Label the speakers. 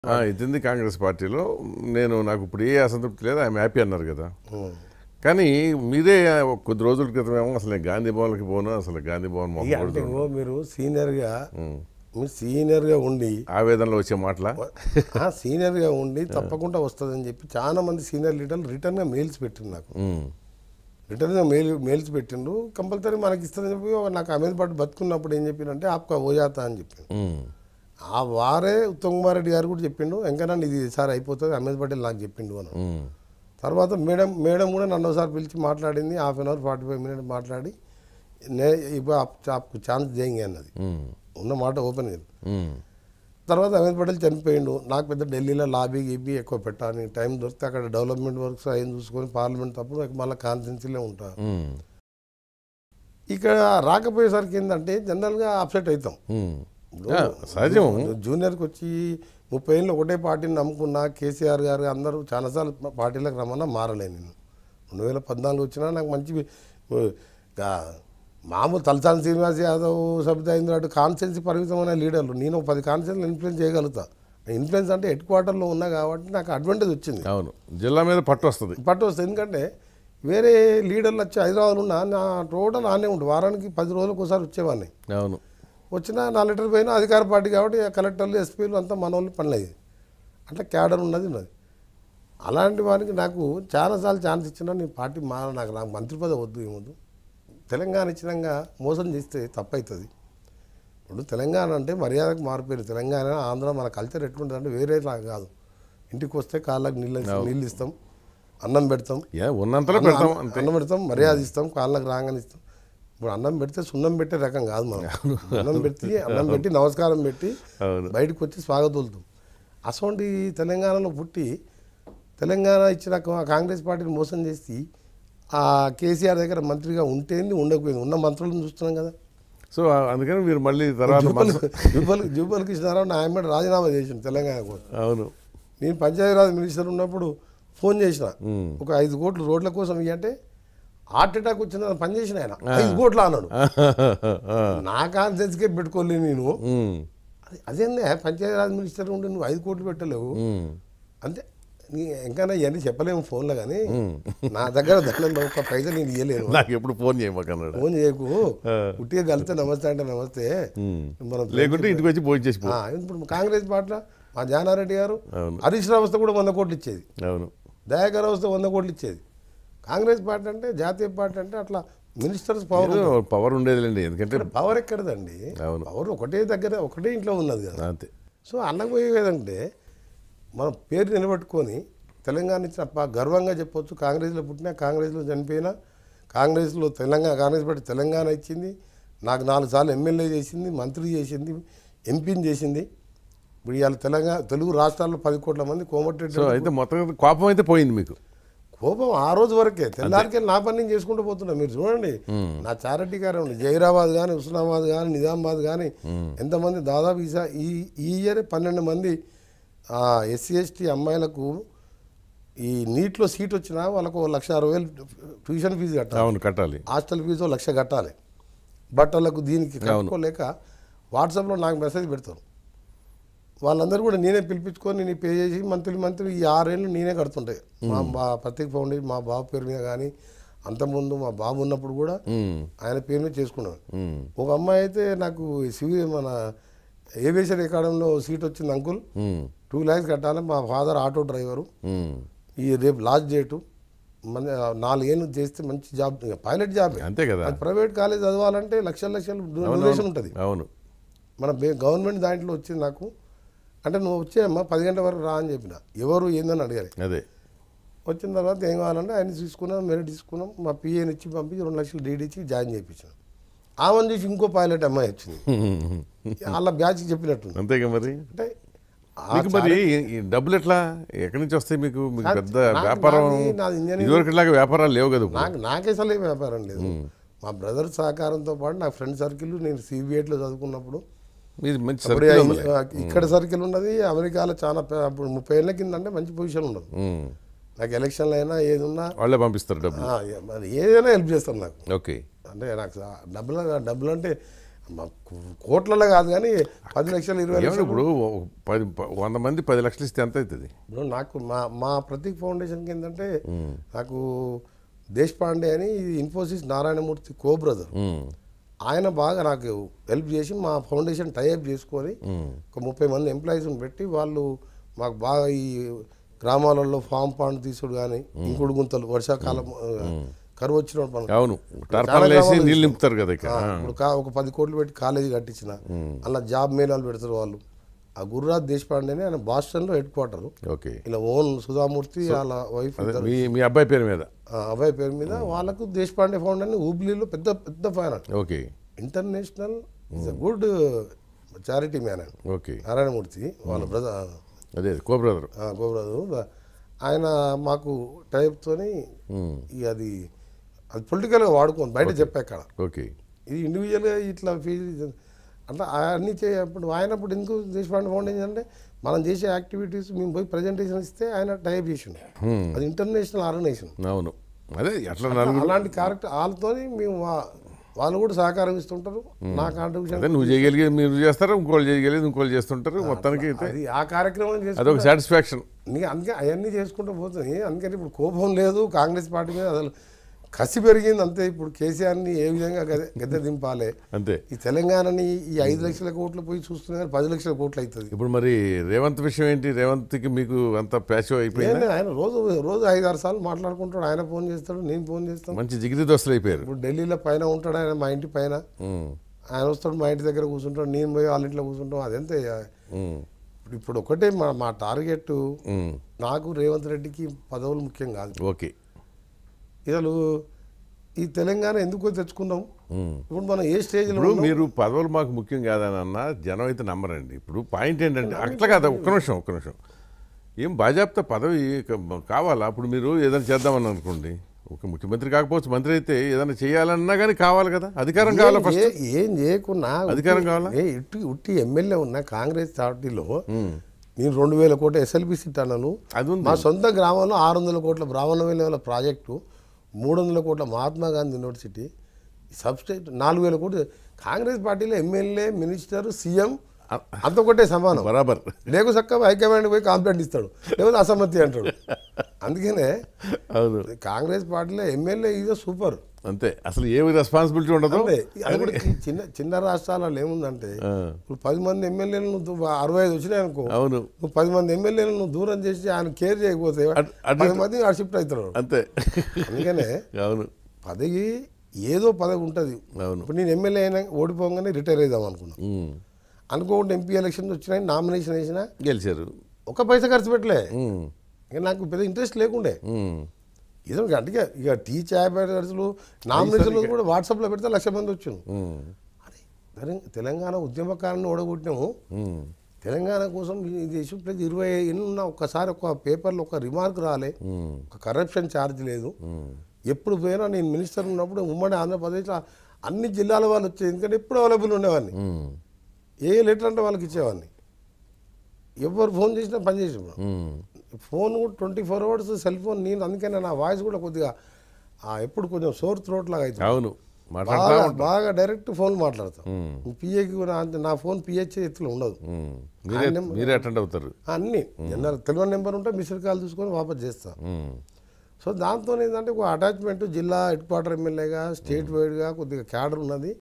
Speaker 1: ఆ, ఇదింది కాంగ్రెస్ పార్టీలో నేను నాకు ఇప్పుడు ఏ అసంతృప్తి లేదు ఐఎమ్ హ్యాపీ అన్నారు కదా కానీ మీరే కొద్ది రోజుల క్రితం ఏమో అసలు నేను గాంధీ భవన్కి పోను అసలు గాంధీ భవన్ మొహం
Speaker 2: ఇక
Speaker 1: కూడా
Speaker 2: అంటే
Speaker 1: చూడను.
Speaker 2: ఇగో మీరు సీనియర్గా మీరు సీనియర్గా ఉండి
Speaker 1: ఆవేదనలో వచ్చే మాటల
Speaker 2: ఆ సీనియర్గా ఉండి తప్పకుండా వస్తుందని చెప్పి చాలా మంది సీనియర్ లీడర్లు రిటర్న్గా మెయిల్స్ పెట్టిండు నాకు రిటర్న్గా మెయిల్ మెయిల్స్ పెట్టిండు కంపల్సరీ మనకి ఇస్తుందని చెప్పి ఒక నాకు అమీర్ పాటు బతుకున్నప్పుడు ఏం చెప్పిండంటే ఆప్కా ఓజాతా అని చెప్పిండు ఆ వారే ఉత్తమ్ కుమార్ రెడ్డి గారు కూడా చెప్పిండు వెంకన్న ఇది సార్ అయిపోతుంది అమీర్ పటేల్ నాకు చెప్పిండు అని తర్వాత మేడం మేడం కూడా నన్ను ఒకసారి పిలిచి మాట్లాడింది half an hour forty five minute మాట్లాడి నే ఇప్పుడు ఆప్కు ఛాన్స్ చేయండి అన్నది ఉన్న మాట ఓపెన్ అయింది తర్వాత అమీర్ పటేల్ చనిపోయిండు నాకు పెద్ద ఢిల్లీలో లాబీ గీబీ ఎక్కువ పెట్టాలి టైం దొరికితే అక్కడ డెవలప్మెంట్ వర్క్స్ అయ్యి చూసుకొని పార్లమెంట్ తప్పుడు మళ్ళీ కాన్స్టిట్యూన్సీలో ఉంటా ఇక్కడ రాకపోయేసరికి ఏంటంటే జనరల్గా అప్సెట్ అవుతాం
Speaker 1: సహజం
Speaker 2: జూనియర్కి వచ్చి ముప్పై ఏళ్ళు ఒకటే పార్టీని నమ్ముకున్నా కేసీఆర్ గారు అందరూ చాలాసార్లు పార్టీలకు రమ్మన్నా మారలే నేను రెండు వేల పద్నాలుగు వచ్చినా నాకు మంచి ఉ, గా- మామూలు తలసాని శ్రీనివాస్ యాదవ్ సబితా ఇంద్రాడు కాన్స్టెన్సీ పరిమితమైన లీడర్లు నేను ఒక పది కాన్స్టెన్సీలు ఇన్ఫ్లుయెన్స్ చేయగలుగుతా ఇన్ఫ్లుయెన్స్ అంటే హెడ్ క్వార్టర్లో ఉన్నా కాబట్టి నాకు అడ్వాంటేజ్ వచ్చింది
Speaker 1: అవును జిల్లా మీద పట్టు వస్తుంది
Speaker 2: పట్టు వస్తుంది ఎందుకంటే వేరే లీడర్లు వచ్చి హైదరాబాద్ ఉన్నా నా టోటల్ ఆనే ఉంటుంది వారానికి పది రోజులకు ఒకసారి వచ్చేవాడిని
Speaker 1: అవును
Speaker 2: వచ్చినా నా లెటర్ పోయినా అధికార పార్టీ కాబట్టి ఆ కలెక్టర్లు ఎస్పీలు అంతా మన వాళ్ళు పనులయ్యేది అట్లా క్యాడర్ ఉన్నది ఉన్నది అలాంటి వారికి నాకు చాలాసార్లు ఛాన్స్ ఇచ్చినా నీ పార్టీ మా నాకు నాకు మంత్రి పదవి వద్దు ఏమొద్దు తెలంగాణ ఇచ్చినాక మోసం చేస్తే తప్పవుతుంది ఇప్పుడు తెలంగాణ అంటే మర్యాదకు మారిపోయింది తెలంగాణ ఆంధ్ర మన కల్చర్ ఎట్లుంటుంది అంటే వేరే లాగా కాదు ఇంటికి వస్తే కాళ్ళకి నీళ్ళు నీళ్ళు ఇస్తాం అన్నం పెడతాం
Speaker 1: ఏ ఉన్నంతలో పెడతాం అంతే
Speaker 2: అన్నం పెడతాం మర్యాద ఇస్తాం కాళ్ళకి రాగానే ఇస్తాం ఇప్పుడు అన్నం పెడితే సున్నం పెట్టే రకం కాదు మనం అన్నం పెట్టి అన్నం పెట్టి నమస్కారం పెట్టి
Speaker 1: అవును
Speaker 2: బయటకు వచ్చి స్వాగతోలుతాం అసోంటి తెలంగాణలో పుట్టి తెలంగాణ ఇచ్చిన కా- కాంగ్రెస్ పార్టీని మోసం చేసి ఆ కేసీఆర్ దగ్గర మంత్రిగా ఉంటేంది ఉండకపోయింది ఉన్న మంత్రులను చూస్తున్నాం కదా
Speaker 1: సో అందుకని మీరు మళ్ళీ తర్వాత
Speaker 2: జూపల్ జూపల్ జూపల్ కృష్ణారావు నా ఆయన రాజీనామా చేసిండు తెలంగాణ కోసం
Speaker 1: అవును
Speaker 2: నేను పంచాయతీరాజ్ మినిస్టర్ ఉన్నప్పుడు ఫోన్ చేసిన ఒక ఐదు కోట్లు రోడ్ల కోసం ఇవ్వంటే హార్ట్ అటాక్ వచ్చిందని పని చేసిన ఆయన ఐదు కోట్లు అన్నాడు నా కాన్సెన్స్కే పెట్టుకోలేను నేను
Speaker 1: ఉమ్,
Speaker 2: అది అదేందే పంచాయతీరాజ్ మినిస్టర్ ఉండి నువ్వు ఐదు కోట్లు పెట్టలేవు
Speaker 1: ఉమ్,
Speaker 2: అంతే నీ ఇంకా ఇవన్నీ చెప్పలేము ఫోన్లో కానీ నా దగ్గర దండం ఒక్క పైసా నేను ఇవ్వలేను
Speaker 1: నాకు ఎప్పుడు ఫోన్ చేయమాకన్నాడు
Speaker 2: ఫోన్ చేయకు ఉట్టిగా కలిస్తే నమస్తే అంటే నమస్తే మనం
Speaker 1: లేకుంటే ఇంటికి వచ్చి భోజనం చేసి పో
Speaker 2: ఆ, ఇప్పుడు కాంగ్రెస్ పార్టీలో మా జానారెడ్డి గారు
Speaker 1: అవును.
Speaker 2: హరీష్ రావు వస్తే కూడా వంద కోట్లు ఇచ్చేది
Speaker 1: అవును
Speaker 2: దయాకర్ వస్తే వంద కోట్లు ఇచ్చేది కాంగ్రెస్ పార్టీ అంటే జాతీయ పార్టీ అంటే అట్లా మినిస్టర్స్ పవర్
Speaker 1: ఏదో పవర్ ఉండేదిలేండి ఎందుకంటే
Speaker 2: పవర్ ఎక్కడదండి
Speaker 1: అవును.
Speaker 2: పవర్ ఒకటే దగ్గర ఒకటే ఇంట్లో ఉన్నది కదా
Speaker 1: అంతే
Speaker 2: సో అన్నపోయేదంటే మనం పేరు నిలబెట్టుకొని తెలంగాణ ఇచ్చిన ప- గర్వంగా చెప్పొచ్చు కాంగ్రెస్లో పుట్టినా కాంగ్రెస్లో చనిపోయినా కాంగ్రెస్లో తెలంగాణ కాంగ్రెస్ పార్టీ తెలంగాణ ఇచ్చింది నాకు నాలుగు సార్లు ఎమ్మెల్యే చేసింది మంత్రి చేసింది ఎంపీని చేసింది ఇప్పుడు ఇవాళ తెలంగాణ తెలుగు రాష్ట్రాల్లో పది కోట్ల మంది కోమటిరెడ్డి
Speaker 1: సో అయితే మొత్తం కోపం అయితే పోయింది మీకు
Speaker 2: కోపం ఆ రోజు వరకే తెల్లారికి నా పని నేను చేసుకుంటూ పోతున్నా మీరు చూడండి నా చారిటీ గారే ఉంది జైరాబాద్ కానీ హుస్నాబాద్ కానీ నిజామాబాద్ కానీ ఎంతమంది దాదాపు ఈసా ఈ ఈ ఇయర్ పన్నెండు మంది ఎస్సీ ఎస్టీ అమ్మాయిలకు ఈ నీట్లో సీట్ వచ్చినా వాళ్ళకు ఓ లక్ష అరవై వేలు ట్యూషన్ ఫీజు కట్టాలి
Speaker 1: అవును కట్టాలి
Speaker 2: హాస్టల్ ఫీజు ఓ లక్ష కట్టాలి బట్టలకు దీనికి కట్టుకోలేక వాట్సాప్లో నాకు మెసేజ్ పెడతారు వాళ్ళందరూ కూడా నేనే పిలిపించుకొని నేను పే చేసి మంత్లీ మంత్లీ ఈ ఆరేళ్ళు నేనే కడుతుంటాయి మా బా ప్రత్యేక ఫౌండేషన్ మా బాబు పేరు మీద కానీ అంతకుముందు మా బాబు ఉన్నప్పుడు కూడా
Speaker 1: ఉమ్,
Speaker 2: ఆయన పేరు మీద చేసుకున్నాను
Speaker 1: ఉమ్,
Speaker 2: ఒక అమ్మాయి అయితే నాకు సివి మన ఏవియేషన్ అకాడమీలో సీట్ వచ్చింది అంకుల్
Speaker 1: ఉమ్,
Speaker 2: టూ ల్యాక్స్ కట్టాలి మా ఫాదర్ ఆటో డ్రైవరు
Speaker 1: ఉమ్.
Speaker 2: ఈ రేపు లాస్ట్ డేటు మన నాలుగేళ్ళు చేస్తే మంచి జాబ్ పైలట్ జాబ్
Speaker 1: అంతే కదా
Speaker 2: అది ప్రైవేట్ కాలేజ్ చదవాలంటే లక్షల లక్షలు డొనేషన్ ఉంటుంది
Speaker 1: అవును
Speaker 2: మన బే- గవర్నమెంట్ దాంట్లో వచ్చింది నాకు అంటే నువ్వు వచ్చేయమ్మా పది గంటల వరకు రా అని చెప్పిన ఎవరు ఏందని అడిగారు
Speaker 1: అదే
Speaker 2: వచ్చిన తర్వాత ఏం కావాలంటే ఆయన తీసుకున్నాం మెరిట్ తీసుకున్నాం మా పిఏని ఇచ్చి పంపించి రెండు లక్షలు డీడీ ఇచ్చి జాయిన్ చేయించాం ఆమెను చూసి ఇంకో పైలట్ అమ్మాయి వచ్చింది వాళ్ళ బ్యాచ్కి చెప్పినట్టుంది
Speaker 1: అంతేగా మరి
Speaker 2: అంటే ఆ
Speaker 1: మీకు మరి ఈ డబ్బులు ఎట్లా ఎక్కడి నుంచి వస్తాయి మీకు మీకు
Speaker 2: నాకు-
Speaker 1: పెద్ద
Speaker 2: నాకు-
Speaker 1: వ్యాపారం
Speaker 2: నాది- నాది engineering.
Speaker 1: ఇదివరకులాగా వ్యాపారాలు లేవు కదా ఇప్పుడు.
Speaker 2: నాకు నాకే అసలు ఏం వ్యాపారం లేదు మా బ్రదర్ సహకారంతో పాటు నా ఫ్రెండ్ సర్కిల్ నేను సిబిఐట్లో చదువుకున్నప్పుడు
Speaker 1: మీది మంచి
Speaker 2: అప్పుడు
Speaker 1: సర్కిల్
Speaker 2: ఈ-
Speaker 1: ఉందిలే.
Speaker 2: ఇక్కడ సర్కిల్ ఉన్నది అమెరికాలో చాలా పె- అప్పుడు ముప్పై ఏళ్ళ కింద అంటే మంచి పొజిషన్ ఉండదు
Speaker 1: ఉమ్.
Speaker 2: నాకు ఎలక్షన్లు అయినా ఏది ఉన్నా
Speaker 1: వాళ్ళే పంపిస్తారు డబ్బులు
Speaker 2: ఆ, మరి ఏదైనా హెల్ప్ చేస్తారు నాకు
Speaker 1: ఓకే
Speaker 2: అంటే నాకు సా- డబ్బులు డబ్బులు అంటే మాకు కోట్లలో కాదు కానీ పది లక్షలు ఇరవై
Speaker 1: ఏమన్నా
Speaker 2: లక్షలు
Speaker 1: ఇప్పుడు ఒక పది ప- వంద మంది పది లక్షలు ఇస్తే ఎంత అవుతుంది
Speaker 2: ఇప్పుడు నాకు మా మా ప్రతీక్ ఫౌండేషన్కి ఏంటంటే నాకు దేశపాండే అని ఇన్ఫోసిస్ నారాయణమూర్తి కో బ్రదర్
Speaker 1: ఉమ్,
Speaker 2: ఆయన బాగా నాకు హెల్ప్ చేసి మా ఫౌండేషన్ టైఅప్ చేసుకొని ఒక ముప్పై మంది ఎంప్లాయీస్ని పెట్టి వాళ్ళు మాకు బాగా ఈ గ్రామాలలో ఫామ్ పాండ్ తీసుడు కానీ ఇంకుడు గుంతలు వర్షాకాలం ఆ, కరువు వచ్చినప్పుడు మనం
Speaker 1: అవును టర్పన్లు వేసి నీళ్ళు నింపుతారు కదా ఇక
Speaker 2: ఆ, ఇప్పుడు కా- ఒక పది కోట్లు పెట్టి కాలేజీ కట్టించిన అలా జాబ్ మేళాలు పెడతారు వాళ్ళు ఆ గురురాజ్ దేశపాండేని ఆయన బాస్టన్లో హెడ్ క్వార్టర్
Speaker 1: ఓకే
Speaker 2: ఇలా ఓన్ సుధామూర్తి వాళ్ళ వైఫ్
Speaker 1: అదే మీ మీ అబ్బాయి పేరు మీద
Speaker 2: అబ్బాయి పేరు మీద వాళ్ళకు దేశపాండే ఫౌండర్ హూబ్లీలో పెద్ద పెద్ద fine
Speaker 1: okay
Speaker 2: international is a good charity man ఆయన
Speaker 1: ఓకే
Speaker 2: నారాయణమూర్తి వాళ్ళ బ్రదర్
Speaker 1: అదే కో బ్రదర్
Speaker 2: గోబ్రదర్ ఆయన మాకు టైప్తోని ఇక అది అది పొలిటికల్గా వాడుకోండి బయట చెప్పాక్కడ
Speaker 1: ఓకే
Speaker 2: ఇది ఇండివిజువల్గా ఇట్లా ఫీల్ అట్లా అన్నీ చేయప్పుడు ఆయన అప్పుడు ఎందుకు దేశపాండే ఫౌండేషన్ అంటే మనం చేసే యాక్టివిటీస్ మేము పోయి ప్రజెంటేషన్ ఇస్తే ఆయన టైప్ చేసిండు అది ఇంటర్నేషనల్ ఆర్గనైజేషన్
Speaker 1: అవును అదే అట్లా నలుగురు
Speaker 2: అలాంటి క్యారెక్టర్ వాళ్ళతోని మేము వా- వాళ్ళు కూడా సహకారం ఇస్తుంటారు నా కాంట్రిబ్యూషన్
Speaker 1: అదే నువ్వు చేయగలిగేది మీరు చేస్తారు ఇంకోళ్ళు చేయగలిగేది ఇంకోళ్ళు చేస్తుంటారు మొత్తానికి అయితే
Speaker 2: అది ఆ కార్యక్రమం చేసి
Speaker 1: అదొక సాటిస్ఫాక్షన్
Speaker 2: నీకు అందుకే అవన్నీ చేసుకుంటూ పోతుంది అందుకని ఇప్పుడు కోపం లేదు కాంగ్రెస్ పార్టీ మీద అసలు కసి పెరిగింది అంతే ఇప్పుడు కేసీఆర్ని ఏ విధంగా గద్దె గద్దె దింపాలి
Speaker 1: అంతే
Speaker 2: ఈ తెలంగాణని ఈ ఐదు లక్షల కోట్లు పోయి చూస్తున్నారు పది లక్షల కోట్లు అవుతుంది
Speaker 1: ఇప్పుడు మరి రేవంత్ విషయం ఏంటి రేవంత్కి మీకు అంత ప్యాసివ్ అయిపోయింది
Speaker 2: ఏంది ఆయన రోజు రోజు ఐదు ఆరు సార్లు మాట్లాడుకుంటాడు ఆయన ఫోన్ చేస్తాడు నేను ఫోన్ చేస్తాను
Speaker 1: మంచి జిగిరి దోస్తులు అయిపోయారు
Speaker 2: ఇప్పుడు ఢిల్లీలో పైన ఉంటాడు ఆయన మా ఇంటి పైన
Speaker 1: ఉమ్,
Speaker 2: ఆయన వస్తాడు మా ఇంటి దగ్గర కూర్చుంటాడు నేను పోయి వాళ్ళ ఇంట్లో కూర్చుంటాం అదెంత
Speaker 1: ఉమ్,
Speaker 2: ఇప్పుడు ఇప్పుడు ఒకటే మా మా టార్గెట్
Speaker 1: ఉమ్,
Speaker 2: నాకు రేవంత్ రెడ్డికి పదవులు ముఖ్యం కాదు
Speaker 1: ఓకే
Speaker 2: అసలు ఈ తెలంగాణ ఎందుకో తెచ్చుకున్నాం
Speaker 1: ఉమ్.
Speaker 2: ఇప్పుడు మనం ఏ స్టేజ్లో
Speaker 1: ఇప్పుడు మీరు పదవులు మాకు ముఖ్యం కాదని అన్న జనం అయితే నమ్మరండి ఇప్పుడు పాయింట్ ఏంటంటే అట్లా కాదా ఒక్క నిమిషం ఒక్క నిమిషం ఏం బాజాప్తా పదవి క- కావాలా అప్పుడు మీరు ఏదైనా చేద్దామని అనుకోండి ఒక ముఖ్యమంత్రి కాకపోవచ్చు మంత్రి అయితే ఏదైనా చేయాలన్నా కానీ కావాలి కదా అధికారం కావాలా
Speaker 2: ఏం
Speaker 1: ఫస్ట్
Speaker 2: చే- ఏం చేయకున్నా
Speaker 1: అధికారం కావాలా?
Speaker 2: ఏ ఇట్టి ఉట్టి ఎమ్మెల్యే ఉన్న కాంగ్రెస్ పార్టీలో నేను రెండు వేల కోట్ల ఎస్ఎల్బి సీట్ అన్నాను
Speaker 1: అది ఉంది
Speaker 2: మా సొంత గ్రామంలో ఆరు వందల కోట్ల బ్రాహ్మణ వేల ప్రాజెక్టు మూడు వందల కోట్ల మహాత్మా గాంధీ యూనివర్సిటీ సబ్స్టేట్ నాలుగు వేల కోట్లు కాంగ్రెస్ పార్టీలో ఎమ్మెల్యే మినిస్టర్ సీఎం అంత ఒకటే సమానం
Speaker 1: బరాబర్
Speaker 2: లేకు చక్క హైకమాండ్ పోయి కాంప్లైంట్ ఇస్తాడు లేకపోతే అసమ్మతి అంటాడు అందుకనే
Speaker 1: అవును
Speaker 2: కాంగ్రెస్ పార్టీలో ఎమ్మెల్యే ఈజ్ సూపర్
Speaker 1: అంతే అసలు ఏమి రెస్పాన్సిబిలిటీ ఉండదు
Speaker 2: అంటే అది కూడా చి- చిన్న చిన్న రాష్ట్రాలలో ఏముందంటే
Speaker 1: ఆ,
Speaker 2: ఇప్పుడు పది మంది ఎమ్మెల్యేలు నువ్వు దూ- అరవై ఐదు వచ్చినాయి అనుకో
Speaker 1: అవును
Speaker 2: నువ్వు పది మంది ఎమ్మెల్యేలు నువ్వు దూరం చేసి ఆయన కేర్ చేయకపోతే
Speaker 1: అటు- అటు-
Speaker 2: పది మంది ఆ షిఫ్ట్ అవుతారు
Speaker 1: అంతే
Speaker 2: అందుకనే
Speaker 1: అవును
Speaker 2: పదవి ఏదో పదవి ఉంటుంది
Speaker 1: అవును
Speaker 2: ఇప్పుడు నేను ఎమ్మెల్యే అయినా ఓడిపోగానే రిటైర్ అవుదాం అనుకున్నా
Speaker 1: ఉమ్.
Speaker 2: అనుకోకుండా ఎంపీ ఎలక్షన్స్ వచ్చినాయి నామినేషన్ వేసినా
Speaker 1: గెలిచారు
Speaker 2: ఒక పైసా ఖర్చు పెట్టలే
Speaker 1: ఉమ్,
Speaker 2: ఇంకా నాకు పెద్ద ఇంట్రెస్ట్ లేకుండే
Speaker 1: ఉమ్.
Speaker 2: ఇదో అందుకే ఇక టీ ఛాయ్ ఖర్చులు నామినేషన్లు కూడా వాట్సాప్లో పెడితే లక్ష మంది వచ్చాను
Speaker 1: ఉమ్,
Speaker 2: అరే తెలం- తెలంగాణ ఉద్యమకారుని ఓడగొట్టినాము
Speaker 1: ఉమ్,
Speaker 2: తెలంగాణ కోసం ఈ దేశం ప్రతి ఇరవై ఎన్ని ఉన్నా ఒక్కసారి ఒక పేపర్లో ఒక రిమార్క్ రాలే
Speaker 1: ఉమ్,
Speaker 2: ఒక కరప్షన్ ఛార్జ్ లేదు
Speaker 1: ఉమ్.
Speaker 2: ఎప్పుడు పోయినా నేను మినిస్టర్ ఉన్నప్పుడు ఉమ్మడి ఆంధ్రప్రదేశ్లో అన్ని జిల్లాల వాళ్ళు వచ్చేది ఎందుకంటే ఎప్పుడు అవైలబుల్ ఉండేవాడిని
Speaker 1: ఉమ్,
Speaker 2: ఏ లెటర్ అంటే వాళ్ళకి ఇచ్చేవాడిని ఎవరు ఫోన్ చేసినా పని చేసేవాడు
Speaker 1: ఉమ్.
Speaker 2: ఫోన్ కూడా twenty four hours cell phone నేను అందుకనే నా వాయిస్ కూడా కొద్దిగా ఆ, ఎప్పుడు కొంచెం సోర్ త్రోట్ లాగా అవుతుంది
Speaker 1: అవును మాట్లాడుతూ
Speaker 2: బాగా
Speaker 1: ఉంటాం
Speaker 2: బాగా డైరెక్ట్ ఫోన్ మాట్లాడతాం
Speaker 1: ఉమ్,
Speaker 2: పిఏకి కూడా అంతే నా ఫోన్ పిహెచ్ ఎత్తులో ఉండదు
Speaker 1: ఉమ్. మీరే మీరే అటెండ్ అవుతారు
Speaker 2: అన్నీ ఎన్నర తెలియని నెంబర్ ఉంటే మిస్డ్ కాల్ తీసుకొని వాపస్ చేస్తాను
Speaker 1: ఉమ్,
Speaker 2: సో దాంతో ఏంటంటే ఒక అటాచ్మెంట్ జిల్లా హెడ్ క్వార్టర్ ఎమ్మెల్యేగా స్టేట్ వైడ్గా కొద్దిగా క్యాడర్ ఉన్నది